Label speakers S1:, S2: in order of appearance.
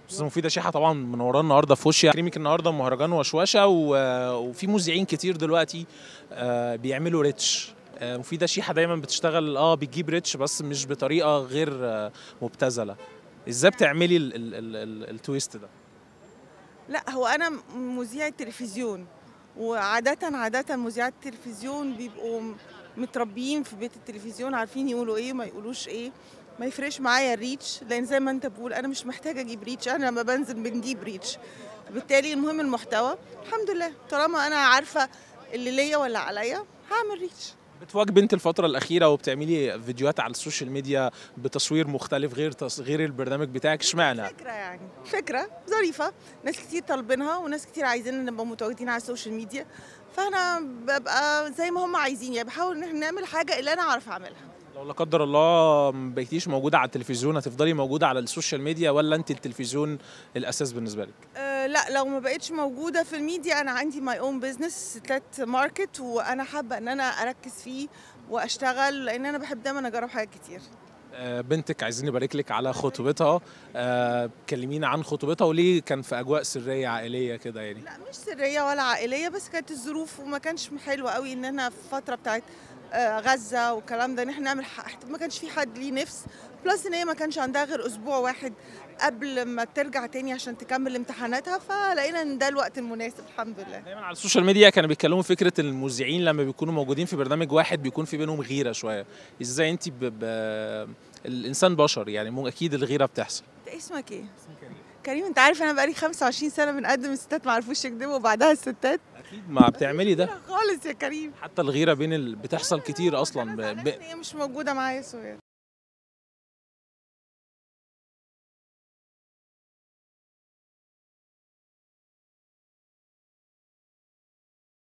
S1: استاذه مفيده شيحه طبعا منورانا النهارده في وشي كريمك النهارده مهرجان وشوشه و- وفي مذيعين كتير دلوقتي آه، بيعملوا ريتش آه، مفيده شيحه دايما بتشتغل اه بتجيب ريتش بس مش بطريقه غير آه، مبتذله ازاي بتعملي ال- ال- ال- ال- التويست ده
S2: لا هو انا مذيع تلفزيون وعادة عادة مذيعات التلفزيون بيبقوا م- متربيين في بيت التلفزيون عارفين يقولوا ايه وما يقولوش ايه ما يفرقش معايا الريتش لان زي ما انت بقول انا مش محتاجه اجيب ريتش انا لما بنزل بنجيب ريتش بالتالي المهم المحتوى الحمد لله طالما انا عارفه اللي ليا ولا عليا هعمل ريتش
S1: بتواجبي انت الفترة الأخيرة وبتعملي فيديوهات على السوشيال ميديا بتصوير مختلف غير تص... غير البرنامج بتاعك اشمعنى؟
S2: فكرة يعني فكرة ظريفة ناس كتير طالبينها وناس كتير عايزين نبقى متواجدين على السوشيال ميديا فأنا ببقى زي ما هم عايزين يعني بحاول إن احنا نعمل حاجة اللي أنا أعرف أعملها
S1: لو لا قدر الله ما بقيتيش موجودة على التلفزيون هتفضلي موجودة على السوشيال ميديا ولا انت التلفزيون الأساس بالنسبة لك؟
S2: أه لا لو ما بقتش موجودة في الميديا أنا عندي ماي اون بزنس ستات ماركت وأنا حابة إن أنا أركز فيه وأشتغل لأن أنا بحب دايما أجرب حاجات كتير
S1: آه، بنتك عايزين نبارك لك على خطوبتها آه، كلمينا عن خطوبتها وليه كان في أجواء سرية عائلية كده يعني
S2: لا مش سريه ولا عائليه بس كانت الظروف وما كانش حلو قوي ان احنا في الفتره بتاعت آه، غزه والكلام ده ان احنا نعمل ح- ما كانش في حد ليه نفس بلس ان هي ما كانش عندها غير اسبوع واحد قبل ما ترجع تاني عشان تكمل امتحاناتها فلقينا ان ده الوقت المناسب الحمد لله
S1: دايما على السوشيال ميديا كانوا بيتكلموا فكرة المذيعين لما بيكونوا موجودين في برنامج واحد بيكون في بينهم غيرة شوية ازاي انت ب... ب... الإنسان بشر يعني مو أكيد الغيرة بتحصل
S2: انت اسمك ايه؟ كريم انت عارف انا بقالي 25 سنه بنقدم الستات ما عرفوش يكذبوا وبعدها الستات
S1: أكيد ما بتعملي ده
S2: خالص يا كريم
S1: حتى الغيرة بين ال... بتحصل كتير أصلا ب... ب...
S2: هي مش موجوده معايا سوريا